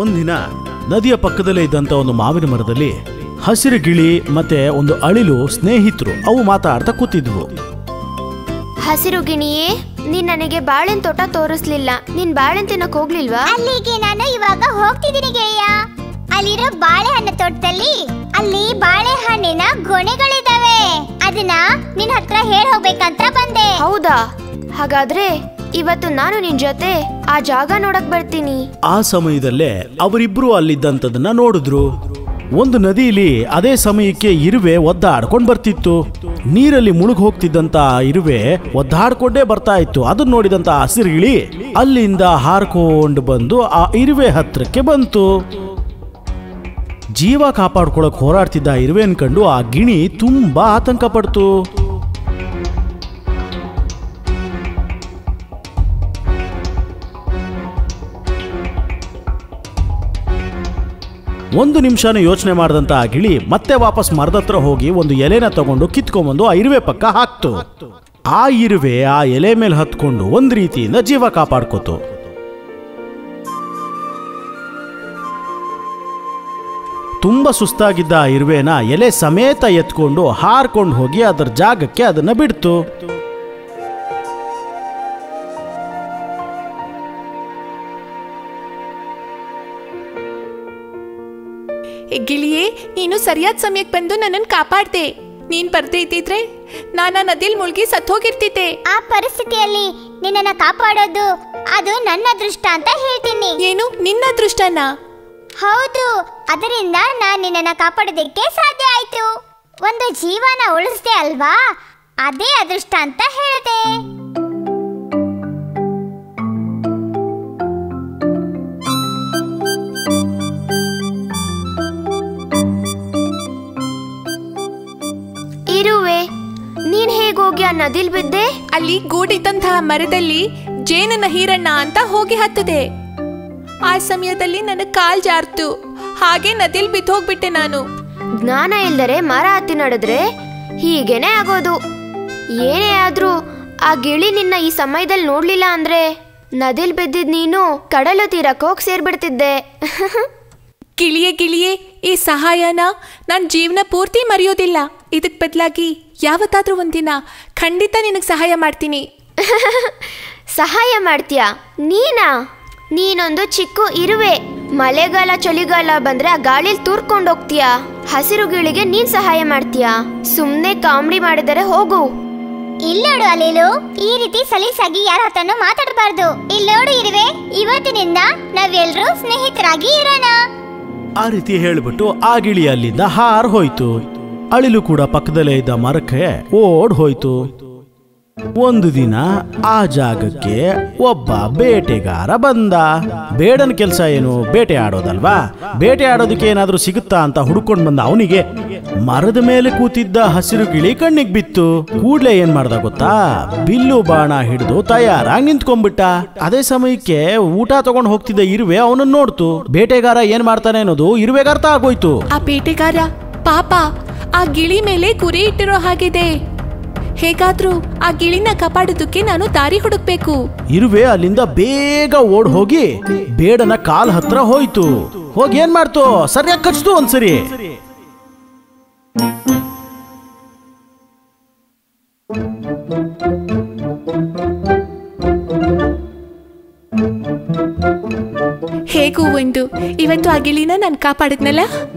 ಒಂದಿನ ನದಿಯ ಪಕ್ಕದಲ್ಲೇ ಇದ್ದಂತ ಒಂದು ಮಾವಿನ ಮರದಲ್ಲಿ ಹಸಿರು ಗಿಳಿ ಮತ್ತೆ ಒಂದು ಅಳಿಲು ಸ್ನೇಹಿತರು ಅವು ಮಾತಾಡ್ತಾ ಕೂತಿದ್ವು ಹಸಿರು ಗಿಣಿಯೇ ನೀನ್ ನನಗೆ ಬಾಳೆನ್ ತೋಟ ತೋರಿಸ್ಲಿಲ್ಲ ನೀನ್ ಬಾಳೆನ್ ತಿನ್ನಕ್ ಹೋಗ್ಲಿಲ್ವಾ ಅಲ್ಲಿಗೆ ನಾನು ಇವಾಗ ಹೋಗ್ತಿದ್ದೀನಿ ಗೆಳೆಯ ಅಲ್ಲಿರೋ ಬಾಳೆಹಣ್ಣು ತೋಟದಲ್ಲಿ ಅಲ್ಲಿ ಬಾಳೆಹಣ್ಣಿನ ಗೊನೆಗಳಿದಾವೆ ಅದನ್ನ ನಿನ್ ಹತ್ರ ಹೇಳ್ ಹೋಗ್ಬೇಕಂತ ಬಂದೆ ಹೌದಾ ಹಾಗಾದ್ರೆ ಇವತ್ತು ನಾನು ನಿನ್ ಜೊತೆ ಆ ಜಾಗ ನೋಡಕ್ ಬರ್ತೀನಿ ಆ ಸಮಯದಲ್ಲೇ ಅವರಿಬ್ರು ಅಲ್ಲಿದ್ದಂಥದನ್ನ ನೋಡಿದ್ರು ಒಂದು ನದಿಯಲ್ಲಿ ಅದೇ ಸಮಯಕ್ಕೆ ಇರುವೆ ಒದ್ದಾಡ್ಕೊಂಡ್ ಬರ್ತಿತ್ತು ನೀರಲ್ಲಿ ಮುಳುಗ್ ಹೋಗ್ತಿದ್ದಂತ ಆ ಇರುವೆ ಒದ್ದಾಡ್ಕೊಂಡೇ ಬರ್ತಾ ಇತ್ತು ಅದನ್ನ ನೋಡಿದಂತ ಹಸಿರುಗಿಳಿ ಅಲ್ಲಿಂದ ಹಾರ್ಕೊಂಡು ಬಂದು ಆ ಇರುವೆ ಹತ್ರಕ್ಕೆ ಬಂತು ಜೀವ ಕಾಪಾಡ್ಕೊಳಕ್ ಹೋರಾಡ್ತಿದ್ದ ಆ ಇರುವೆನ್ ಕಂಡು ಆ ಗಿಣಿ ತುಂಬಾ ಆತಂಕ ಪಡ್ತು ಒಂದು ನಿಮಿಷನೂ ಯೋಚನೆ ಮಾಡಿದಂತ ಆ ಗಿಳಿ ಮತ್ತೆ ವಾಪಸ್ ಮರದ ಹತ್ರ ಹೋಗಿ ಒಂದು ಎಲೆನ ತಗೊಂಡು ಕಿತ್ಕೊಂಡ್ಬಂದು ಆ ಇರುವೆ ಪಕ್ಕ ಹಾಕ್ತು ಆ ಇರುವೆ ಆ ಎಲೆ ಮೇಲೆ ಹತ್ಕೊಂಡು ಒಂದ್ ರೀತಿಯಿಂದ ಜೀವ ಕಾಪಾಡ್ಕೋತು ತುಂಬಾ ಸುಸ್ತಾಗಿದ್ದ ಆ ಇರುವೆನ ಎಲೆ ಸಮೇತ ಎತ್ಕೊಂಡು ಹಾರ್ಕೊಂಡು ಹೋಗಿ ಅದರ ಜಾಗಕ್ಕೆ ಅದನ್ನ ಬಿಡ್ತು ಏ ಗಿಳಿಯೇ ನೀನು ಸರಿಯಾದ ಸಮಯಕ್ಕೆ ಬಂದು ನನ್ನನ್ನು ಕಾಪಾಡ್ದೆ ನೀನ್ ಬರ್ದೇ ಇದ್ದಿದ್ರೆ ನಾನು ಆ ನದಿಲ್ ಮುಳುಗಿ ಸತ್ತೋಗಿರ್ತಿದ್ದೆ ಆ ಪರಿಸ್ಥಿತಿಯಲ್ಲಿ ನಿನ್ನನ್ನ ಕಾಪಾಡೋದು ಅದು ನನ್ನ ಅದೃಷ್ಟ ಅಂತ ಹೇಳ್ತೀನಿ ಏನು ನಿನ್ನ ಅದೃಷ್ಟನ ಹೌದು ಅದರಿಂದ ನಾನ್ ನಿನ್ನನ್ನ ಕಾಪಾಡೋದಕ್ಕೆ ಸಾಧ್ಯ ಆಯ್ತು ಒಂದು ಜೀವನ ಉಳಿಸ್ದೆ ಅಲ್ವಾ ಅದೇ ಅದೃಷ್ಟ ಅಂತ ಹೇಳ್ದೆ ಇರುವೆ ನೀನ್ ಹೇಗೋಗಿ ಆ ನದಿಲ್ ಬಿದ್ದೆ ಅಲ್ಲಿ ಗೂಡಿದ್ದಂತಹ ಮರದಲ್ಲಿ ಜೇನನ ಹೀರಣ್ಣ ಅಂತ ಹೋಗಿ ಹತ್ತದೆ ಆ ಸಮಯದಲ್ಲಿ ನನ್ನ ಕಾಲ್ ಜಾರ್ತು ಹಾಗೆ ನದಿಲ್ ಬಿದ್ದೋಗ್ಬಿಟ್ಟೆ ನಾನು ಜ್ಞಾನ ಇಲ್ದರೆ ಮರ ಹತ್ತಿ ನಡೆದ್ರೆ ಹೀಗೇನೆ ಆಗೋದು ಏನೇ ಆದ್ರೂ ಆ ಗಿಳಿ ನಿನ್ನ ಈ ಸಮಯದಲ್ಲಿ ನೋಡ್ಲಿಲ್ಲ ಅಂದ್ರೆ ನದಿಲ್ ಬಿದ್ದಿದ್ ನೀನು ಕಡಲು ತೀರಕ್ಕೆ ಹೋಗಿ ಸೇರ್ಬಿಡ್ತಿದ್ದೆ ಗಿಳಿಯೇ ಗಿಳಿಯೇ ಈ ಸಹಾಯನ ನಾನು ಜೀವನ ಪೂರ್ತಿ ಮರೆಯೋದಿಲ್ಲ ಇದಕ್ ಬದಲಾಗಿ ಯಾವತ್ತಾದ್ರೂ ಒಂದಿನ ಖಂಡಿತ ನಿನಗೆ ಸಹಾಯ ಮಾಡ್ತೀನಿ ಸಹಾಯ ಮಾಡ್ತೀಯಾ ನೀನಾ ನೀನೊಂದು ಚಿಕ್ಕ ಇರುವೆ ಮಳೆಗಾಲ ಚಳಿಗಾಲ ಬಂದ್ರೆ ಆ ಗಾಳಿಲ್ ತೂರ್ಕೊಂಡು ಹೋಗ್ತೀಯಾ ಹಸಿರು ಗಿಳಿಗೆ ನೀನ್ ಸಹಾಯ ಮಾಡ್ತೀಯಾ ಸುಮ್ನೆ ಕಾಮಿಡಿ ಮಾಡಿದರೆ ಹೋಗು ಇಲ್ಲೋಡು ಅಲಿಲು ಈ ರೀತಿ ಸಲೀಸಾಗಿ ಯಾರ ಹತ್ರನೂ ಮಾತಾಡಬಾರ್ದು ಇಲ್ಲೋಡು ಇರುವೆ ಇವತ್ತಿನಿಂದ ನಾವೆಲ್ಲರೂ ಸ್ನೇಹಿತರಾಗಿ ಇರೋಣ ಆ ರೀತಿ ಹೇಳ್ಬಿಟ್ಟು ಆ ಗಿಳಿ ಅಲ್ಲಿಂದ ಹಾರ್ ಹೋಯ್ತು ಅಳಿಲು ಕೂಡ ಪಕ್ಕದಲ್ಲೇ ಇದ್ದ ಮರಕ್ಕೆ ಓಡ್ ಹೋಯ್ತು ಒಂದು ದಿನ ಆ ಜಾಗಕ್ಕೆ ಒಬ್ಬ ಬೇಟೆಗಾರ ಬಂದ ಬೇಡನ ಕೆಲಸ ಏನು ಬೇಟೆ ಆಡೋದಲ್ವಾ ಬೇಟೆ ಆಡೋದಕ್ಕೆ ಏನಾದ್ರೂ ಸಿಗುತ್ತಾ ಅಂತ ಹುಡ್ಕೊಂಡ್ ಬಂದ ಅವನಿಗೆ ಮರದ ಮೇಲೆ ಕೂತಿದ್ದ ಹಸಿರು ಗಿಳಿ ಕಣ್ಣಿಗೆ ಬಿತ್ತು ಕೂಡ್ಲೆ ಏನ್ ಮಾಡ್ದ ಗೊತ್ತಾ ಬಿಲ್ಲು ಬಾಣ ಹಿಡಿದು ತಯಾರಾಗಿ ನಿಂತ್ಕೊಂಡ್ಬಿಟ್ಟ ಅದೇ ಸಮಯಕ್ಕೆ ಊಟ ತಗೊಂಡ್ ಹೋಗ್ತಿದ್ದ ಇರುವೆ ಅವನನ್ನ ನೋಡ್ತು ಬೇಟೆಗಾರ ಏನ್ ಮಾಡ್ತಾನೆ ಅನ್ನೋದು ಇರುವೆಗೆ ಅರ್ಥ ಆಗೋಯ್ತು ಆ ಬೇಟೆಗಾರ ಪಾಪ ಆ ಗಿಳಿ ಮೇಲೆ ಗುರಿ ಇಟ್ಟಿರೋ ಹಾಗಿದೆ ಹೇಗಾದ್ರೂ ಆ ಗಿಳಿನ ಕಾಪಾಡೋದಕ್ಕೆ ನಾನು ದಾರಿ ಹುಡುಕ್ಬೇಕು ಇರುವೆ ಅಲ್ಲಿಂದ ಬೇಗ ಓಡ್ ಹೋಗಿ ಬೇಡನ ಕಾಲ್ ಹತ್ರ ಹೋಯ್ತು ಹೋಗಿ ಏನ್ ಮಾಡ್ತು ಸರಿಯಾಗಿ ಕಚ್ತು ಒಂದ್ಸರಿ ಹೇಗೂ ಒಂದು ಇವತ್ತು ಆ ಗಿಳಿನ ನಾನು ಕಾಪಾಡಿದ್ನಲ್ಲ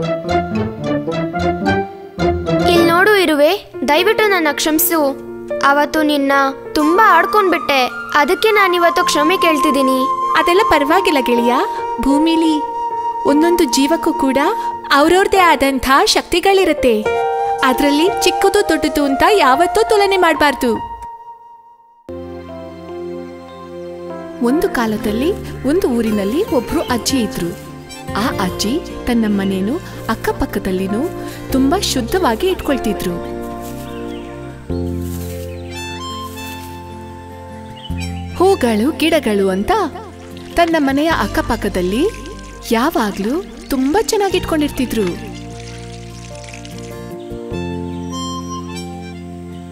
ಇಲ್ ನೋಡು ಇರುವೆ ದಯವಿಟ್ಟು ನನ್ನ ಕ್ಷಮಿಸು ಅವತ್ತು ನಿನ್ನ ತುಂಬಾ ಆಡ್ಕೊಂಡ್ಬಿಟ್ಟೆ ಅದಕ್ಕೆ ನಾನಿವತ್ತು ಕ್ಷಮೆ ಕೇಳ್ತಿದ್ದೀನಿ ಅದೆಲ್ಲ ಪರವಾಗಿಲ್ಲ ಗೆಳೆಯ ಭೂಮಿಲಿ ಒಂದೊಂದು ಜೀವಕ್ಕೂ ಕೂಡ ಅವ್ರವ್ರದೇ ಆದಂಥ ಶಕ್ತಿಗಳಿರತ್ತೆ ಅದರಲ್ಲಿ ಚಿಕ್ಕದು ದೊಡ್ಡದು ಅಂತ ಯಾವತ್ತೂ ತುಲನೆ ಮಾಡಬಾರ್ದು ಒಂದು ಕಾಲದಲ್ಲಿ ಒಂದು ಊರಿನಲ್ಲಿ ಒಬ್ರು ಅಜ್ಜಿ ಇದ್ರು ಆ ಅಜ್ಜಿ ತನ್ನ ಮನೇನು ಅಕ್ಕಪಕ್ಕದಲ್ಲಿನೂ ತುಂಬಾ ಶುದ್ಧವಾಗಿ ಇಟ್ಕೊಳ್ತಿದ್ರು ಹೂಗಳು ಗಿಡಗಳು ಅಂತ ತನ್ನ ಮನೆಯ ಅಕ್ಕಪಕ್ಕದಲ್ಲಿ ಯಾವಾಗ್ಲೂ ತುಂಬಾ ಚೆನ್ನಾಗಿ ಇಟ್ಕೊಂಡಿರ್ತಿದ್ರು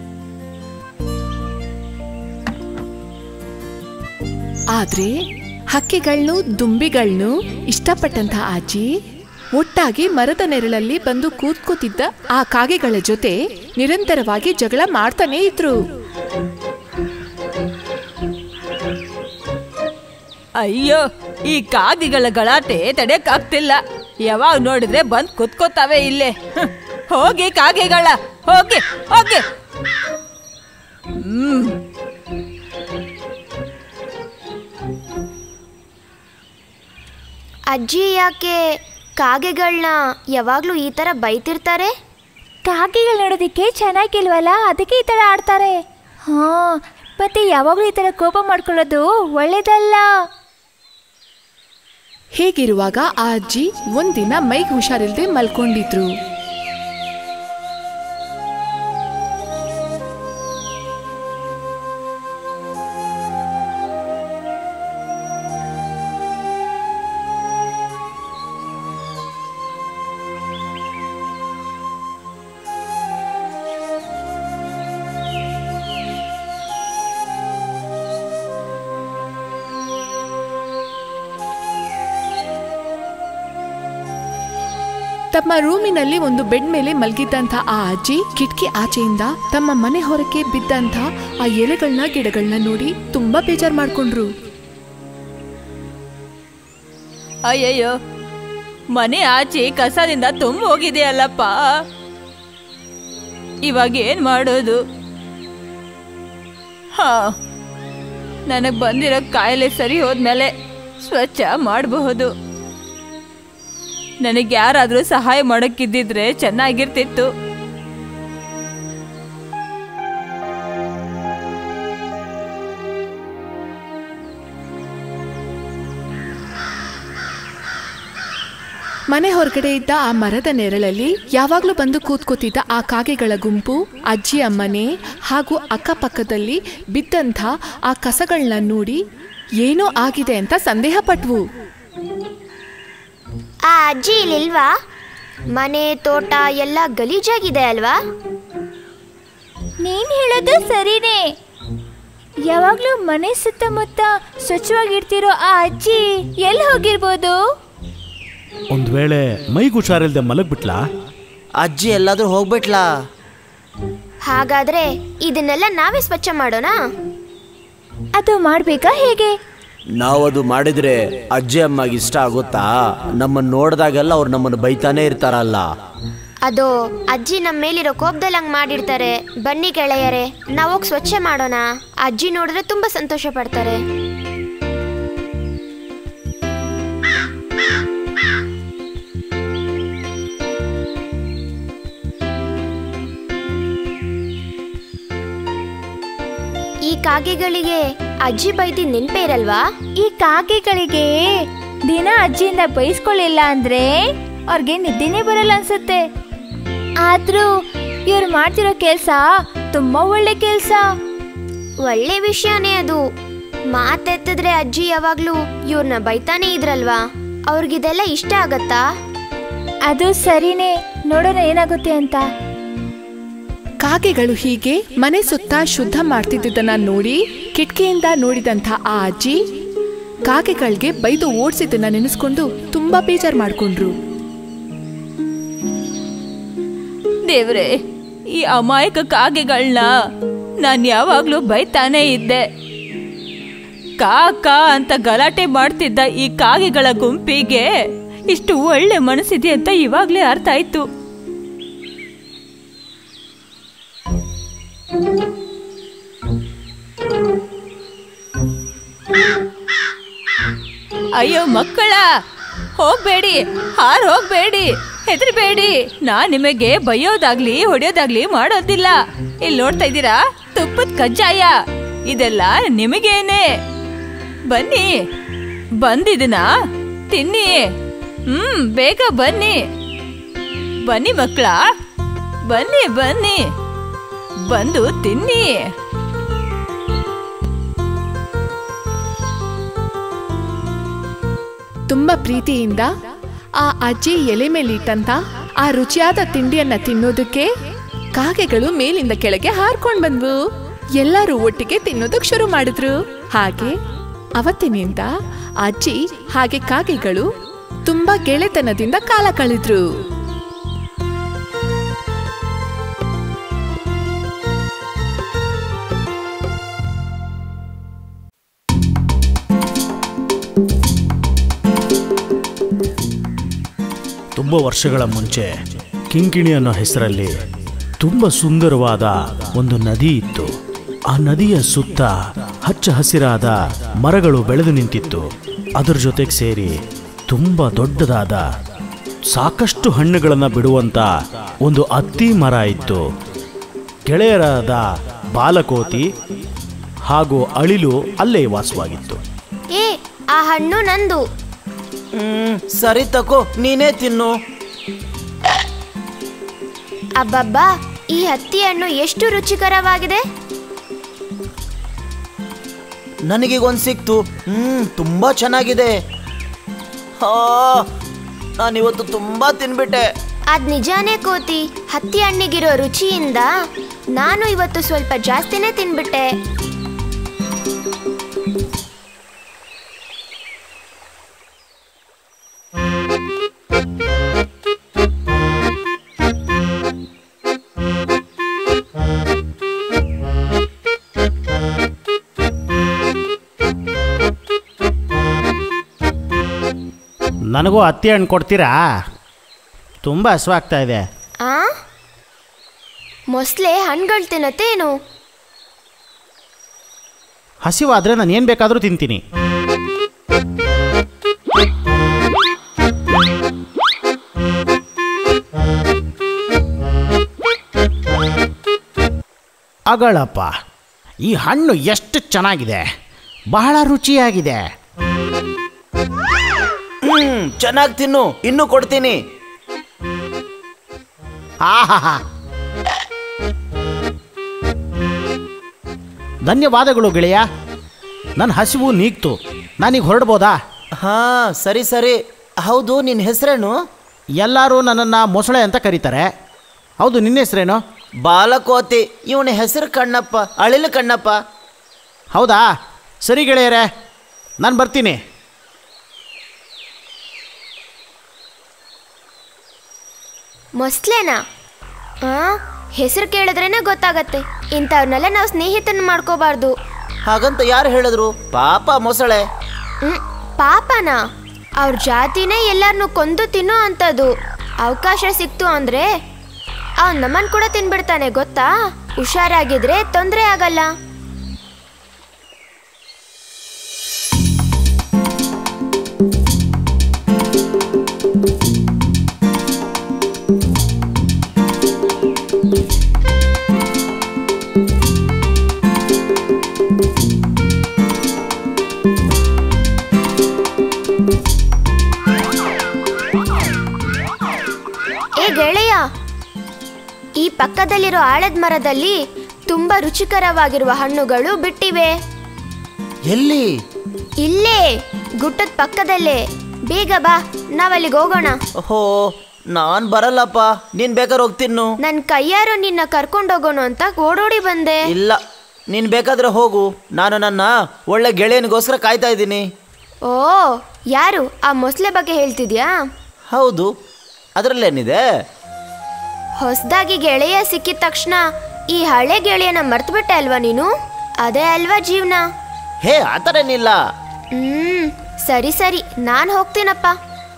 ಆದ್ರೆ ಹಕ್ಕಿಗಳ್ನು ದುಂಬಿಗಳ್ನು ಇಷ್ಟಪಟ್ಟಂತ ಅಜ್ಜಿ ಒಟ್ಟಾಗಿ ಮರದ ನೆರಳಲ್ಲಿ ಬಂದು ಕೂತ್ಕೋತಿದ್ದ ಆ ಕಾಗೆಗಳ ಜೊತೆ ನಿರಂತರವಾಗಿ ಜಗಳ ಮಾಡ್ತಾನೆ ಇದ್ರು ಅಯ್ಯೋ ಈ ಕಾಗಿಗಳ ಗಲಾಟೆ ತಡೆಯಕ್ಕಾಗ್ತಿಲ್ಲ ಯಾವಾಗ ನೋಡಿದ್ರೆ ಬಂದ್ ಕುತ್ಕೋತಾವೆ ಇಲ್ಲೇ ಹ್ಮ್. ಹೋಗಿ ಕಾಗೆಗಳ ಹೋಗಿ ಹೋಗಿ ಹ್ಮ್ ಅಜ್ಜಿ ಯಾಕೆ ಕಾಗೆಗಳನ್ನ ಯಾವಾಗಲೂ ಈ ಥರ ಬೈತಿರ್ತಾರೆ ಕಾಗೆಗಳು ನೋಡೋದಕ್ಕೆ ಚೆನ್ನಾಗಿಲ್ವಲ್ಲ ಅದಕ್ಕೆ ಈ ಥರ ಆಡ್ತಾರೆ ಹಾ ಮತ್ತೆ ಯಾವಾಗಲೂ ಈ ಥರ ಕೋಪ ಮಾಡ್ಕೊಳ್ಳೋದು ಒಳ್ಳೇದಲ್ಲ ಹೀಗಿರುವಾಗ ಆ ಅಜ್ಜಿ ಒಂದಿನ ಮೈಗೆ ಹುಷಾರಿಲ್ದೆ ಮಲ್ಕೊಂಡಿದ್ರು ತಮ್ಮ ರೂಮಿನಲ್ಲಿ ಒಂದು ಬೆಡ್ ಮೇಲೆ ಮಲಗಿದ್ದಂಥ ಆ ಅಜ್ಜಿ ಕಿಟಕಿ ಆಚೆಯಿಂದ ತಮ್ಮ ಮನೆ ಹೊರಕ್ಕೆ ಬಿದ್ದಂಥ ಆ ಎಲೆಗಳನ್ನ ಗಿಡಗಳನ್ನ ನೋಡಿ ತುಂಬಾ ಬೇಜಾರ್ ಮಾಡ್ಕೊಂಡ್ರು ಅಯ್ಯಯ್ಯೋ ಮನೆ ಆಚೆ ಕಸದಿಂದ ತುಂಬ ಹೋಗಿದೆ ಅಲ್ಲಪ್ಪ ಇವಾಗ ಏನ್ ಮಾಡೋದು ಹಾ ನನಗ್ ಬಂದಿರೋ ಕಾಯಿಲೆ ಸರಿ ಹೋದ್ಮೇಲೆ ಸ್ವಚ್ಛ ಮಾಡಬಹುದು ನನಗೆ ಯಾರಾದ್ರೂ ಸಹಾಯ ಮಾಡಕ್ಕಿದ್ದಿದ್ರೆ ಚೆನ್ನಾಗಿರ್ತಿತ್ತು ಮನೆ ಹೊರಗಡೆ ಇದ್ದ ಆ ಮರದ ನೆರಳಲ್ಲಿ ಯಾವಾಗ್ಲೂ ಬಂದು ಕೂತ್ಕೋತಿದ್ದ ಆ ಕಾಗೆಗಳ ಗುಂಪು ಅಜ್ಜಿ ಅಮ್ಮನೆ ಹಾಗೂ ಅಕ್ಕಪಕ್ಕದಲ್ಲಿ ಬಿದ್ದಂಥ ಆ ಕಸಗಳನ್ನ ನೋಡಿ ಏನೋ ಆಗಿದೆ ಅಂತ ಸಂದೇಹ ಪಟ್ವು ಆ ಅಜ್ಜಿ ಇಲ್ಲಿಲ್ವಾ ಮನೆ ತೋಟ ಎಲ್ಲ ಗಲೀಜಾಗಿದೆ ಅಲ್ವಾ ನೀನ್ ಹೇಳೋದು ಸರಿನೇ ಯಾವಾಗ್ಲೂ ಮನೆ ಸುತ್ತಮುತ್ತ ಸ್ವಚ್ಛವಾಗಿರ್ತಿರೋ ಆ ಅಜ್ಜಿ ಎಲ್ಲಿ ಹೋಗಿರ್ಬೋದು ಒಂದ್ ವೇಳೆ ಮೈಗೆ ಹುಷಾರಿಲ್ದೆ ಮಲಗ್ಬಿಟ್ಲಾ ಅಜ್ಜಿ ಎಲ್ಲಾದ್ರೂ ಹೋಗ್ಬಿಟ್ಲಾ ಹಾಗಾದ್ರೆ ಇದನ್ನೆಲ್ಲ ನಾವೇ ಸ್ವಚ್ಛ ಮಾಡೋಣ ಅದು ಮಾಡ್ಬೇಕಾ ಹೇಗೆ ನಾವದು ಮಾಡಿದ್ರೆ ಅಜ್ಜಿ ಅಮ್ಮಗೆ ಇಷ್ಟ ಆಗುತ್ತಾ ನಮ್ಮನ್ನ ನೋಡಿದಾಗೆಲ್ಲ ಅವ್ರು ನಮ್ಮನ್ನು ಬೈತಾನೆ ಇರ್ತಾರಲ್ಲ ಅದು ಅಜ್ಜಿ ನಮ್ಮ ಮೇಲಿರೋ ಕೋಪದಲ್ಲಿ ಹಂಗ್ ಮಾಡಿರ್ತಾರೆ ಬನ್ನಿ ಗೆಳೆಯರೆ ನಾವೋಗಿ ಸ್ವಚ್ಛ ಮಾಡೋಣ ಅಜ್ಜಿ ನೋಡಿದ್ರೆ ತುಂಬಾ ಸಂತೋಷ ಪಡ್ತಾರೆ ಈ ಕಾಗೆಗಳಿಗೆ ಅಜ್ಜಿ ಬೈದಿ ನೆನ್ಪೇ ಇರಲ್ವಾ ಈ ಕಾಗೆಗಳಿಗೆ ದಿನ ಅಜ್ಜಿಯಿಂದ ಬೈಸ್ಕೊಳ್ಳಿಲ್ಲ ಅಂದ್ರೆ ಅವ್ರಿಗೆ ನಿದ್ದೆನೇ ಬರಲ್ಲ ಅನ್ಸುತ್ತೆ ಆದ್ರೂ ಇವ್ರು ಮಾಡ್ತಿರೋ ಕೆಲ್ಸ ತುಂಬಾ ಒಳ್ಳೆ ಕೆಲ್ಸ ಒಳ್ಳೆ ವಿಷಯನೇ ಅದು ಮಾತೆತ್ತಿದ್ರೆ ಅಜ್ಜಿ ಯಾವಾಗ್ಲೂ ಇವ್ರನ್ನ ಬೈತಾನೆ ಇದ್ರಲ್ವಾ ಅವ್ರಿಗಿದೆಲ್ಲ ಇಷ್ಟ ಆಗತ್ತಾ ಅದು ಸರಿನೇ ನೋಡೋಣ ಏನಾಗುತ್ತೆ ಅಂತ ಕಾಗೆಗಳು ಹೀಗೆ ಮನೆ ಸುತ್ತ ಶುದ್ಧ ಮಾಡ್ತಿದ್ದನ್ನ ನೋಡಿ ಕಿಟಕಿಯಿಂದ ನೋಡಿದಂಥ ಆ ಅಜ್ಜಿ ಕಾಗೆಗಳಿಗೆ ಬೈದು ಓಡಿಸಿದ್ದನ್ನ ನೆನೆಸ್ಕೊಂಡು ತುಂಬಾ ಬೇಜಾರ್ ಮಾಡ್ಕೊಂಡ್ರು ದೇವ್ರೆ ಈ ಅಮಾಯಕ ಕಾಗೆಗಳನ್ನ ನಾನು ಯಾವಾಗ್ಲೂ ಬೈತಾನೇ ಇದ್ದೆ ಕಾ ಕಾ ಅಂತ ಗಲಾಟೆ ಮಾಡ್ತಿದ್ದ ಈ ಕಾಗೆಗಳ ಗುಂಪಿಗೆ ಇಷ್ಟು ಒಳ್ಳೆ ಮನಸ್ಸಿದೆ ಅಂತ ಇವಾಗ್ಲೇ ಅರ್ಥ ಆಯ್ತು ಅಯ್ಯೋ ಮಕ್ಕಳ ಹೋಗ್ಬೇಡಿ ಹಾರ್ ಹೋಗ್ಬೇಡಿ ಹೆದರ್ಬೇಡಿ ನಾ ನಿಮಗೆ ಬೈಯೋದಾಗ್ಲಿ ಹೊಡೆಯೋದಾಗ್ಲಿ ಮಾಡೋದಿಲ್ಲ ಇಲ್ಲಿ ನೋಡ್ತಾ ಇದ್ದೀರಾ ತುಪ್ಪದ ಕಜ್ಜಾಯ ಇದೆಲ್ಲ ನಿಮಗೇನೆ ಬನ್ನಿ ಬಂದಿದನ ತಿನ್ನಿ ಹ್ಮ್ ಬೇಗ ಬನ್ನಿ ಬನ್ನಿ ಮಕ್ಕಳ ಬನ್ನಿ ಬನ್ನಿ ಬಂದು ತಿನ್ನಿ ತುಂಬಾ ಪ್ರೀತಿಯಿಂದ ಆ ಅಜ್ಜಿ ಎಲೆ ಮೇಲಿಟ್ಟಂತ ಆ ರುಚಿಯಾದ ತಿಂಡಿಯನ್ನ ತಿನ್ನೋದಕ್ಕೆ ಕಾಗೆಗಳು ಮೇಲಿಂದ ಕೆಳಗೆ ಹಾರ್ಕೊಂಡ್ ಬಂದ್ವು ಎಲ್ಲರೂ ಒಟ್ಟಿಗೆ ತಿನ್ನೋದಕ್ ಶುರು ಮಾಡಿದ್ರು ಹಾಗೆ ಅವತ್ತಿನಿಂದ ಅಜ್ಜಿ ಹಾಗೆ ಕಾಗೆಗಳು ತುಂಬಾ ಗೆಳೆತನದಿಂದ ಕಾಲ ಕಳೆದ್ರು ತುಂಬ ವರ್ಷಗಳ ಮುಂಚೆ ಕಿಂಕಿಣಿ ಅನ್ನೋ ಹೆಸರಲ್ಲಿ ತುಂಬ ಸುಂದರವಾದ ಒಂದು ನದಿ ಇತ್ತು ಆ ನದಿಯ ಸುತ್ತ ಹಚ್ಚ ಹಸಿರಾದ ಮರಗಳು ಬೆಳೆದು ನಿಂತಿತ್ತು ಅದರ ಜೊತೆಗೆ ಸೇರಿ ತುಂಬ ದೊಡ್ಡದಾದ ಸಾಕಷ್ಟು ಹಣ್ಣುಗಳನ್ನು ಬಿಡುವಂತ ಒಂದು ಅತ್ತಿ ಮರ ಇತ್ತು ಗೆಳೆಯರಾದ ಬಾಲಕೋತಿ ಹಾಗೂ ಅಳಿಲು ಅಲ್ಲೇ ವಾಸವಾಗಿತ್ತು ಏ ಆ ಹಣ್ಣು ನಂದು ಹ್ಮ್ ಸರಿ ತಕೋ ನೀನೇ ತಿನ್ನು ಅಬ್ಬಬ್ಬಾ ಈ ಹತ್ತಿ ಹಣ್ಣು ಎಷ್ಟು ರುಚಿಕರವಾಗಿದೆ ನನಗೀಗ ಒಂದು ಸಿಕ್ತು ಹ್ಮ್ ತುಂಬಾ ಚೆನ್ನಾಗಿದೆ ಹಾ ನಾನಿವತ್ತು ತುಂಬಾ ತಿನ್ಬಿಟ್ಟೆ ಅದ್ ನಿಜಾನೇ ಕೋತಿ ಹತ್ತಿ ಹಣ್ಣಿಗಿರೋ ರುಚಿಯಿಂದ ನಾನು ಇವತ್ತು ಸ್ವಲ್ಪ ಜಾಸ್ತಿನೇ ತಿನ್ಬಿಟ್ಟೆ ನನಗೂ ಹತ್ತಿ ಹಣ್ಣು ಕೊಡ್ತೀರಾ ತುಂಬ ಹಸುವಾಗ್ತಾ ಇದೆ ಆ ಮೊಸಳೆ ಹಣ್ಣುಗಳು ತಿನ್ನತ್ತೇನು ಹಸಿವಾದ್ರೆ ನಾನು ಏನು ಬೇಕಾದರೂ ತಿಂತೀನಿ ಅಗಳಪ್ಪ ಈ ಹಣ್ಣು ಎಷ್ಟು ಚೆನ್ನಾಗಿದೆ ಬಹಳ ರುಚಿಯಾಗಿದೆ ಹ್ಮ್ ಚೆನ್ನಾಗಿ ತಿನ್ನು ಇನ್ನೂ ಕೊಡ್ತೀನಿ ಆಹಾಹಾ ಧನ್ಯವಾದಗಳು ಗೆಳೆಯ ನನ್ನ ಹಸಿವು ನೀಗ್ತು ನಾನೀಗ ಹೊರಡ್ಬೋದಾ ಹಾ ಸರಿ ಸರಿ ಹೌದು ನಿನ್ನ ಹೆಸರೇನು ಎಲ್ಲರೂ ನನ್ನನ್ನು ಮೊಸಳೆ ಅಂತ ಕರೀತಾರೆ ಹೌದು ನಿನ್ನ ಹೆಸರೇನು ಬಾಲಕೋತಿ ಇವನ ಹೆಸರು ಕಣ್ಣಪ್ಪ ಅಳಿಲು ಕಣ್ಣಪ್ಪ ಹೌದಾ ಸರಿ ಗೆಳೆಯರೇ ನಾನು ಬರ್ತೀನಿ ಮೊಸಳೆನಾ ಆ ಹೆಸರು ಕೇಳಿದ್ರೇನೆ ಗೊತ್ತಾಗತ್ತೆ ಇಂಥವ್ರನ್ನೆಲ್ಲ ನಾವು ಸ್ನೇಹಿತನ ಮಾಡ್ಕೋಬಾರ್ದು ಹಾಗಂತ ಯಾರು ಹೇಳಿದ್ರು ಪಾಪ ಮೊಸಳೆ ಹ್ಮ್ ಪಾಪನ ಅವ್ರ ಜಾತಿನೇ ಎಲ್ಲಾರನ್ನೂ ಕೊಂದು ತಿನ್ನೋ ಅಂಥದ್ದು ಅವಕಾಶ ಸಿಕ್ತು ಅಂದ್ರೆ ಅವ್ನು ನಮ್ಮನ್ ಕೂಡ ತಿನ್ಬಿಡ್ತಾನೆ ಗೊತ್ತಾ ಹುಷಾರಾಗಿದ್ರೆ ತೊಂದರೆ ಆಗಲ್ಲ ಏ ಗೆಳೆಯ ಈ ಪಕ್ಕದಲ್ಲಿರೋ ಆಳದ ಮರದಲ್ಲಿ ತುಂಬಾ ರುಚಿಕರವಾಗಿರುವ ಹಣ್ಣುಗಳು ಬಿಟ್ಟಿವೆ ಎಲ್ಲಿ ಇಲ್ಲೇ ಗುಟ್ಟದ ಪಕ್ಕದಲ್ಲೇ ಬೇಗ ಬಾ ನಾವಲ್ಲಿಗೆ ಹೋಗೋಣ ಓಹೋ ನಾನ್ ಬರಲ್ಲಪ್ಪ ನೀನ್ ಬೇಕಾದ್ರೆ ಹೋಗ್ ತಿನ್ನು ನನ್ ಕೈಯಾರು ನಿನ್ನ ಕರ್ಕೊಂಡೋಗೋಣ ಅಂತ ಓಡೋಡಿ ಬಂದೆ ಇಲ್ಲ ನೀನ್ ಬೇಕಾದ್ರೆ ಹೋಗು ನಾನು ನನ್ನ ಒಳ್ಳೆ ಗೆಳೆಯನಿಗೋಸ್ಕರ ಕಾಯ್ತಾ ಇದ್ದೀನಿ ಓ ಯಾರು ಆ ಮೊಸಳೆ ಬಗ್ಗೆ ಹೇಳ್ತಿದ್ಯಾ ಹೌದು ಅದರಲ್ಲೇನಿದೆ ಹೊಸದಾಗಿ ಗೆಳೆಯ ಸಿಕ್ಕಿದ ತಕ್ಷಣ ಈ ಹಳೆ ಗೆಳೆಯನ ಮರ್ತ್ಬಿಟ್ಟೆ ಅಲ್ವಾ ನೀನು ಅದೇ ಅಲ್ವಾ ಜೀವನ ಹೇ ಆ ಥರ ಏನಿಲ್ಲ ಹ್ಮ್ ಸರಿ ಸರಿ ನಾನು ಹೋಗ್ತೀನಪ್ಪ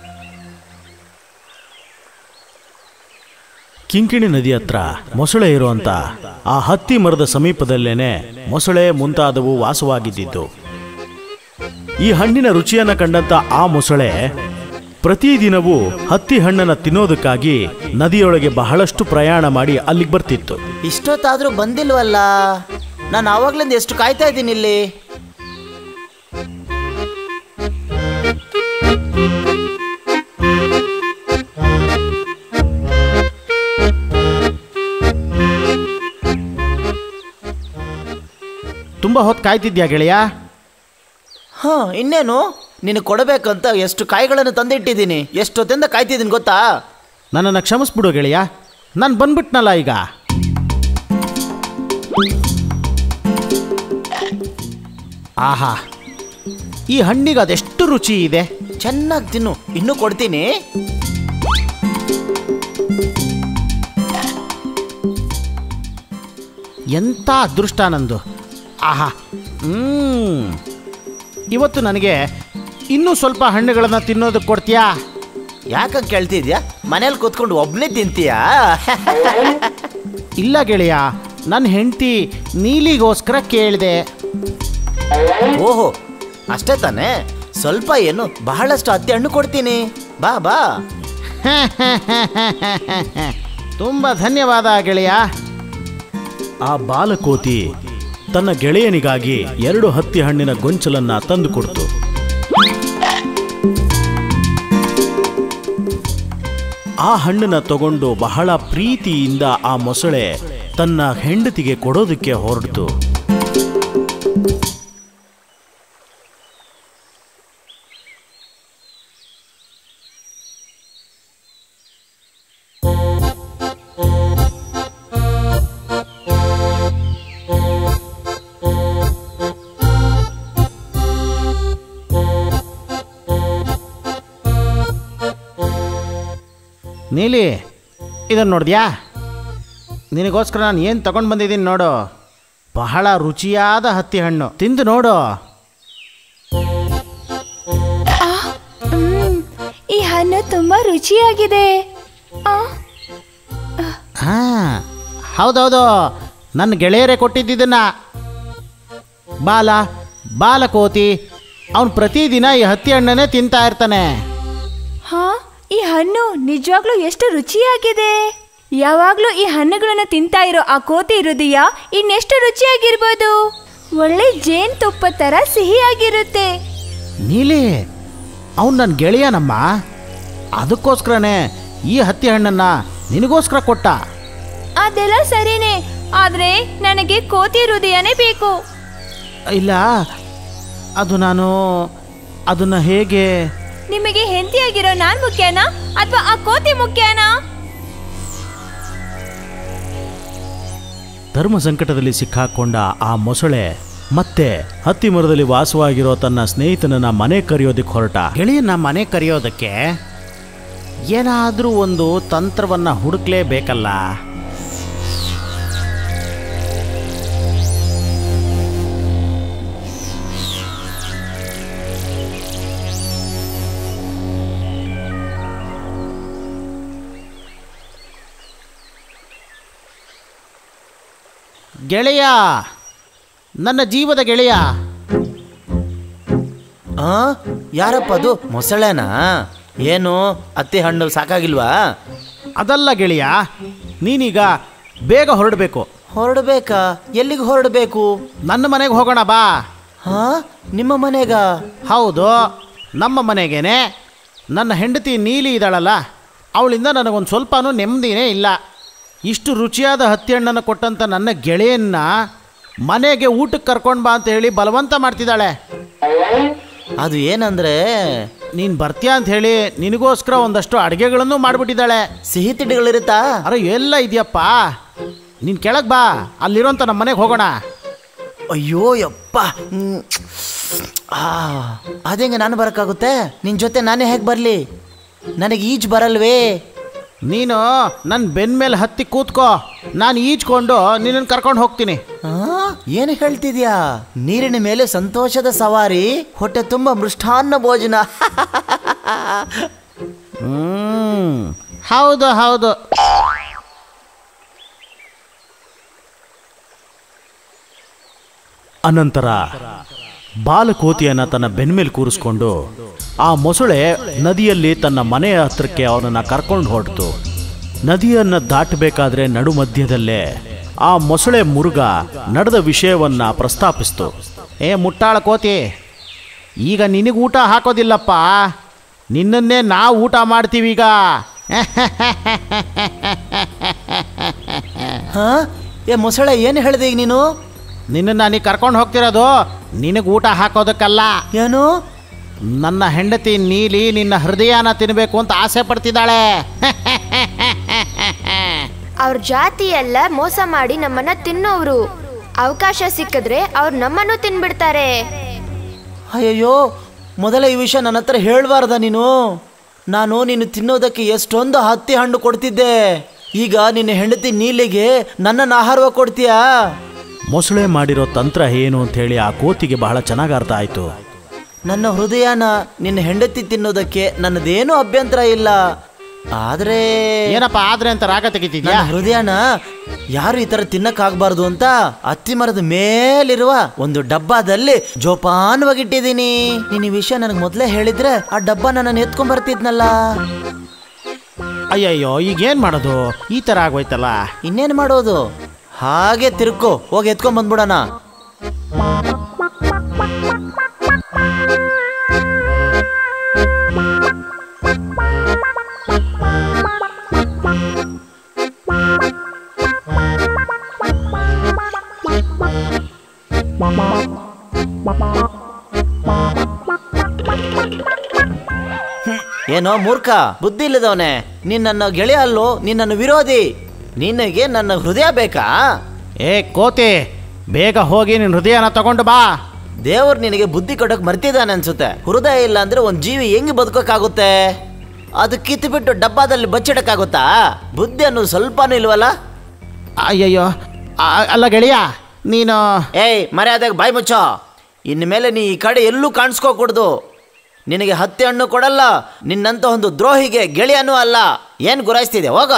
ಕಿಂಕಿಣಿ ನದಿ ಹತ್ರ ಮೊಸಳೆ ಇರುವಂತ ಆ ಹತ್ತಿ ಮರದ ಸಮೀಪದಲ್ಲೇನೆ ಮೊಸಳೆ ಮುಂತಾದವು ವಾಸವಾಗಿದ್ದಿದ್ದು ಈ ಹಣ್ಣಿನ ರುಚಿಯನ್ನ ಕಂಡಂತ ಆ ಮೊಸಳೆ ಪ್ರತಿದಿನವೂ ಹತ್ತಿ ಹಣ್ಣನ್ನ ತಿನ್ನೋದಕ್ಕಾಗಿ ನದಿಯೊಳಗೆ ಬಹಳಷ್ಟು ಪ್ರಯಾಣ ಮಾಡಿ ಅಲ್ಲಿಗೆ ಬರ್ತಿತ್ತು ಇಷ್ಟೊತ್ತಾದ್ರೂ ಬಂದಿಲ್ವಲ್ಲ ನಾನು ಆವಾಗ್ಲಿಂದ ಎಷ್ಟು ಕಾಯ್ತಾ ಇದ್ದೀನಿ ಇಲ್ಲಿ ತುಂಬಾ ಹೊತ್ತು ಕಾಯ್ತಿದ್ಯಾ ಗೆಳೆಯ ಹಾ ಇನ್ನೇನು ನಿನಗೆ ಕೊಡಬೇಕಂತ ಎಷ್ಟು ಕಾಯಿಗಳನ್ನು ತಂದಿಟ್ಟಿದ್ದೀನಿ ಎಷ್ಟೊತ್ತಿಂದ ಕಾಯ್ತಿದ್ದೀನಿ ಗೊತ್ತಾ ನನ್ನನ್ನು ಕ್ಷಮಿಸ್ಬಿಡು ಗೆಳೆಯ ನಾನು ಬಂದ್ಬಿಟ್ನಲ್ಲ ಈಗ ಆಹಾ ಈ ಹಣ್ಣಿಗೆ ಅದೆಷ್ಟು ರುಚಿ ಇದೆ ಚೆನ್ನಾಗಿ ತಿನ್ನು ಇನ್ನೂ ಕೊಡ್ತೀನಿ ಎಂಥ ಅದೃಷ್ಟ ನಂದು ಆಹಾ ಹ್ಮ್ ಇವತ್ತು ನನಗೆ ಇನ್ನೂ ಸ್ವಲ್ಪ ಹಣ್ಣುಗಳನ್ನು ತಿನ್ನೋದಕ್ಕೆ ಕೊಡ್ತೀಯಾ ಯಾಕ ಕೇಳ್ತಿದ್ಯಾ ಮನೇಲಿ ಕೂತ್ಕೊಂಡು ಒಬ್ನೇ ತಿಂತೀಯಾ ಇಲ್ಲ ಗೆಳೆಯ ನನ್ನ ಹೆಂಡತಿ ನೀಲಿಗೋಸ್ಕರ ಕೇಳಿದೆ ಓಹೋ ಅಷ್ಟೇ ತಾನೇ ಸ್ವಲ್ಪ ಏನು ಬಹಳಷ್ಟು ಹತ್ತಿ ಹಣ್ಣು ಕೊಡ್ತೀನಿ ಬಾ ಬಾ ತುಂಬ ಧನ್ಯವಾದ ಗೆಳೆಯ ಆ ಬಾಲಕೋತಿ ತನ್ನ ಗೆಳೆಯನಿಗಾಗಿ ಎರಡು ಹತ್ತಿ ಹಣ್ಣಿನ ಗೊಂಚಲನ್ನ ತಂದುಕೊಡ್ತು ಆ ಹಣ್ಣನ್ನ ತಗೊಂಡು ಬಹಳ ಪ್ರೀತಿಯಿಂದ ಆ ಮೊಸಳೆ ತನ್ನ ಹೆಂಡತಿಗೆ ಕೊಡೋದಕ್ಕೆ ಹೊರಡ್ತು ನೀಲಿ ಇದನ್ನು ನೋಡಿದ್ಯಾ ನಿನಗೋಸ್ಕರ ನಾನು ಏನು ತಗೊಂಡು ಬಂದಿದ್ದೀನಿ ನೋಡು ಬಹಳ ರುಚಿಯಾದ ಹತ್ತಿ ಹಣ್ಣು ತಿಂದು ನೋಡು ಮ್, ಈ ಹಣ್ಣು ತುಂಬಾ ರುಚಿಯಾಗಿದೆ ಆ, ಹಾಂ ಹೌದೌದು ನನ್ನ ಗೆಳೆಯರೇ ಕೊಟ್ಟಿದ್ದಿದ್ದನ್ನ ಬಾಲ ಬಾಲಕೋತಿ ಅವನು ಪ್ರತಿದಿನ ಈ ಹತ್ತಿ ಹಣ್ಣನ್ನೇ ತಿಂತಾ ಇರ್ತಾನೆ ಹಾ ಈ ಹಣ್ಣು ನಿಜವಾಗ್ಲೂ ಎಷ್ಟು ರುಚಿಯಾಗಿದೆ ಯಾವಾಗ್ಲೂ ಈ ಹಣ್ಣುಗಳನ್ನು ತಿಂತಾ ಇರೋ ಆ ಕೋತಿ ಹೃದಯ ಇನ್ನೆಷ್ಟು ರುಚಿಯಾಗಿರ್ಬೋದು ಒಳ್ಳೆ ಜೇನ್ ತುಪ್ಪ ತರ ಸಿಹಿಯಾಗಿರುತ್ತೆ ನೀಲಿ ಅವನು ನನ್ನ ಗೆಳೆಯನಮ್ಮ ಅದಕ್ಕೋಸ್ಕರನೇ ಈ ಹತ್ತಿ ಹಣ್ಣನ್ನು ನಿನಗೋಸ್ಕರ ಕೊಟ್ಟ ಅದೆಲ್ಲ ಸರಿನೇ ಆದ್ರೆ ನನಗೆ ಕೋತಿ ಹೃದಯನೇ ಬೇಕು ಇಲ್ಲ ಅದು ನಾನು ಅದನ್ನು ಹೇಗೆ ನಿಮಗೆ ಹೆಂಡತಿಯಾಗಿರೋ ನಾನ್ ಮುಖ್ಯನಾ ಅಥವಾ ಆ ಕೋತಿ ಮುಖ್ಯನಾ ಧರ್ಮ ಸಂಕಟದಲ್ಲಿ ಸಿಕ್ಕಾಕೊಂಡ ಆ ಮೊಸಳೆ ಮತ್ತೆ ಹತ್ತಿ ಮರದಲ್ಲಿ ವಾಸವಾಗಿರೋ ತನ್ನ ಸ್ನೇಹಿತನನ್ನ ಮನೆ ಕರೆಯೋದಕ್ಕೆ ಹೊರಟ ಗೆಳೆಯನ್ನ ಮನೆ ಕರೆಯೋದಕ್ಕೆ ಏನಾದರೂ ಒಂದು ತಂತ್ರವನ್ನ ಹುಡುಕ್ಲೇಬೇಕಲ್ಲ ಗೆಳೆಯ ನನ್ನ ಜೀವದ ಗೆಳೆಯ ಆ ಯಾರಪ್ಪ ಅದು ಮೊಸಳೆನಾ ಏನು ಹತ್ತಿ ಹಣ್ಣು ಸಾಕಾಗಿಲ್ವಾ ಅದಲ್ಲ ಗೆಳೆಯ ನೀನೀಗ ಬೇಗ ಹೊರಡಬೇಕು ಹೊರಡ್ಬೇಕಾ ಎಲ್ಲಿಗೆ ಹೊರಡಬೇಕು ನನ್ನ ಮನೆಗೆ ಹೋಗೋಣ ಬಾ ಹಾ ನಿಮ್ಮ ಮನೆಗ ಹೌದು ನಮ್ಮ ಮನೆಗೇನೆ ನನ್ನ ಹೆಂಡತಿ ನೀಲಿ ಇದ್ದಾಳಲ್ಲ ಅವಳಿಂದ ನನಗೊಂದು ಸ್ವಲ್ಪನೂ ನೆಮ್ಮದಿನೇ ಇಲ್ಲ ಇಷ್ಟು ರುಚಿಯಾದ ಹತ್ತಿ ಹಣ್ಣನ್ನು ಕೊಟ್ಟಂಥ ನನ್ನ ಗೆಳೆಯನ್ನ ಮನೆಗೆ ಊಟಕ್ಕೆ ಕರ್ಕೊಂಡು ಬಾ ಅಂತ ಹೇಳಿ ಬಲವಂತ ಮಾಡ್ತಿದ್ದಾಳೆ ಅದು ಏನಂದ್ರೆ ನೀನು ಬರ್ತೀಯ ಅಂತ ಹೇಳಿ ನಿನಗೋಸ್ಕರ ಒಂದಷ್ಟು ಅಡುಗೆಗಳನ್ನು ಮಾಡಿಬಿಟ್ಟಿದ್ದಾಳೆ ಸಿಹಿ ತಿಂಡಿಗಳಿರುತ್ತಾ ಅರೆ ಎಲ್ಲ ಇದೆಯಪ್ಪ ನೀನು ಕೆಳಗೆ ಬಾ ಅಲ್ಲಿರೋಂಥ ನಮ್ಮ ಮನೆಗೆ ಹೋಗೋಣ ಅಯ್ಯೋ ಯಪ್ಪ ಹ್ಮ್. ಆ ಅದೇಂಗೆ ನಾನು ಬರೋಕ್ಕಾಗುತ್ತೆ ನಿನ್ನ ಜೊತೆ ನಾನೇ ಹೇಗೆ ಬರಲಿ ನನಗೆ ಈಜು ಬರಲ್ವೇ ನೀನು ನನ್ನ ಬೆನ್ನ ಮೇಲೆ ಹತ್ತಿ ಕೂತ್ಕೋ ನಾನು ಈಜ್ಕೊಂಡು ನಿನ್ನನ್ನು ಕರ್ಕೊಂಡು ಹೋಗ್ತೀನಿ ಆ, ಏನು ಹೇಳ್ತಿದ್ಯಾ ನೀರಿನ ಮೇಲೆ ಸಂತೋಷದ ಸವಾರಿ ಹೊಟ್ಟೆ ತುಂಬ ಮೃಷ್ಟಾನ್ನ ಭೋಜನ ಹ್ಮ್ ಹೌದು ಹೌದು ಅನಂತರ ಬಾಲಕೋತಿಯನ್ನ ತನ್ನ ಬೆನ್ಮೇಲೆ ಕೂರಿಸ್ಕೊಂಡು ಆ ಮೊಸಳೆ ನದಿಯಲ್ಲಿ ತನ್ನ ಮನೆಯ ಹತ್ರಕ್ಕೆ ಅವನನ್ನ ಕರ್ಕೊಂಡು ಹೊರಟಿತು ನದಿಯನ್ನ ದಾಟಬೇಕಾದ್ರೆ ನಡು ಮಧ್ಯದಲ್ಲೇ ಆ ಮೊಸಳೆ ಮುರುಗ ನಡೆದ ವಿಷಯವನ್ನ ಪ್ರಸ್ತಾಪಿಸ್ತು ಏ ಮುಟ್ಟಾಳ ಕೋತಿ ಈಗ ನಿನಗೆ ಊಟ ಹಾಕೋದಿಲ್ಲಪ್ಪ ನಿನ್ನನ್ನೇ ನಾವು ಊಟ ಮಾಡ್ತೀವಿ ಈಗ ಹಾ ಏ ಮೊಸಳೆ ಏನು ಹೇಳಿದೆ ಈಗ ನೀನು ನಿನ್ನನ್ನು ನೀ ಕರ್ಕೊಂಡು ಹೋಗ್ತಿರೋದು ನಿನಗೆ ಊಟ ಹಾಕೋದಕ್ಕಲ್ಲ ಏನು ನನ್ನ ಹೆಂಡತಿ ನೀಲಿ ನಿನ್ನ ಹೃದಯನ ತಿನ್ನಬೇಕು ಅಂತ ಆಸೆ ಪಡ್ತಿದ್ದಾಳೆ ಅವ್ರ ಜಾತಿ ಎಲ್ಲ ಮೋಸ ಮಾಡಿ ನಮ್ಮನ್ನ ತಿನ್ನೋರು ಅವಕಾಶ ಸಿಕ್ಕಿದ್ರೆ ಅವ್ರು ನಮ್ಮನ್ನು ತಿನ್ಬಿಡ್ತಾರೆ ಅಯ್ಯಯ್ಯೋ ಮೊದಲ ಈ ವಿಷಯ ನನ್ನ ಹತ್ರ ಹೇಳ್ಬಾರ್ದ ನೀನು ನಾನು ನೀನು ತಿನ್ನೋದಕ್ಕೆ ಎಷ್ಟೊಂದು ಹತ್ತಿ ಹಣ್ಣು ಕೊಡ್ತಿದ್ದೆ ಈಗ ನಿನ್ನ ಹೆಂಡತಿ ನೀಲಿಗೆ ನನ್ನನ್ನು ಆಹಾರವ ಕೊಡ್ತೀಯಾ ಮೊಸಳೆ ಮಾಡಿರೋ ತಂತ್ರ ಏನು ಅಂತ ಹೇಳಿ ಆ ಕೋತಿಗೆ ಬಹಳ ಚೆನ್ನಾಗಿ ಅರ್ಥ ಆಯ್ತು ನನ್ನ ಹೃದಯನ ನಿನ್ನ ಹೆಂಡತಿ ತಿನ್ನೋದಕ್ಕೆ ನನ್ನದೇನೂ ಅಭ್ಯಂತರ ಇಲ್ಲ ಆದ್ರೆ ಏನಪ್ಪ ಆದ್ರೆ ಅಂತ ರಾಗ ತೆಗಿತಿದ್ಯಾ ನನ್ನ ಹೃದಯನ ಯಾರು ಈ ತರ ತಿನ್ನಕ್ಕಾಗ್ಬಾರ್ದು ಅಂತ ಅತ್ತಿ ಮರದ ಮೇಲಿರುವ ಒಂದು ಡಬ್ಬದಲ್ಲಿ ಜೋಪಾನವಾಗಿಟ್ಟಿದ್ದೀನಿ ನೀನ್ ಈ ವಿಷಯ ನನಗೆ ಮೊದಲೇ ಹೇಳಿದ್ರೆ ಆ ಡಬ್ಬ ನಾನು ಎತ್ಕೊಂಡ್ ಬರ್ತಿದ್ನಲ್ಲ ಅಯ್ಯಯ್ಯೋ ಈಗ ಏನ್ ಮಾಡೋದು ಈ ತರ ಆಗೋಯ್ತಲ್ಲ ಇನ್ನೇನ್ ಮಾಡೋದು ಹಾಗೆ ತಿರ್ಕೋ ಹೋಗಿ ಎತ್ಕೊಂಡ್ ಬಂದ್ಬಿಡೋಣ ಏನೋ ಮೂರ್ಖ ಬುದ್ಧಿ ಇಲ್ಲದವನೆ ನೀನ್ ನನ್ನ ಗೆಳೆಯ ಅಲ್ಲೋ ನೀನ್ ನನ್ನ ವಿರೋಧಿ ನಿನಗೆ ನನ್ನ ಹೃದಯ ಬೇಕಾ ಏ ಕೋತಿ ಬೇಗ ಹೋಗಿ ನಿನ್ ಹೃದಯನ ತಗೊಂಡು ಬಾ ದೇವ್ರು ನಿನಗೆ ಬುದ್ಧಿ ಕೊಡಕ್ ಮರ್ತಿದ್ದಾನೆ ಅನ್ಸುತ್ತೆ ಹೃದಯ ಇಲ್ಲ ಅಂದ್ರೆ ಒಂದ್ ಜೀವಿ ಹೆಂಗ್ ಬದುಕೋಕ್ಕಾಗುತ್ತೆ ಅದು ಕಿತ್ಬಿಟ್ಟು ಡಬ್ಬಾದಲ್ಲಿ ಬಚ್ಚಿಡಕ್ಕಾಗುತ್ತಾ ಬುದ್ಧಿ ಅನ್ನೋದು ಸ್ವಲ್ಪನೂ ಇಲ್ವಲ್ಲ ಅಯ್ಯಯ್ಯೋ ಆ- ಅಲ್ಲ ಗೆಳೆಯ ನೀನು ಏಯ್ ಮರ್ಯಾದಾಗ ಬಾಯ್ ಮುಚ್ಚೋ ಇನ್ಮೇಲೆ ನೀ ಈ ಕಡೆ ಎಲ್ಲೂ ಕಾಣಿಸ್ಕೋಕೂಡ್ದು ನಿನಗೆ ಹತ್ತಿ ಹಣ್ಣು ಕೊಡಲ್ಲ ನಿನ್ನಂತ ಒಂದು ದ್ರೋಹಿಗೆ ಗೆಳೆಯನೂ ಅಲ್ಲ ಏನ್ ಗುರಾಯಿಸ್ತಿದೆ ಹೋಗ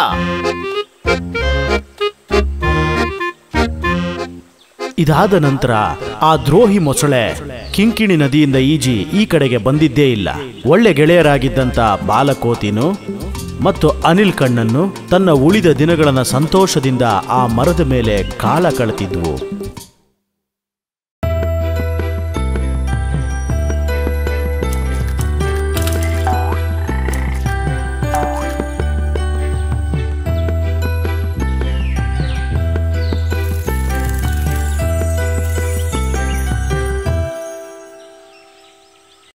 ಇದಾದ ನಂತರ ಆ ದ್ರೋಹಿ ಮೊಸಳೆ ಕಿಂಕಿಣಿ ನದಿಯಿಂದ ಈಜಿ ಈ ಕಡೆಗೆ ಬಂದಿದ್ದೇ ಇಲ್ಲ ಒಳ್ಳೆ ಗೆಳೆಯರಾಗಿದ್ದಂತ ಬಾಲಕೋತಿನು ಮತ್ತು ಅನಿಲ್ ಕಣ್ಣನ್ನು ತನ್ನ ಉಳಿದ ದಿನಗಳನ್ನ ಸಂತೋಷದಿಂದ ಆ ಮರದ ಮೇಲೆ ಕಾಲ ಕಳೆತಿದ್ವು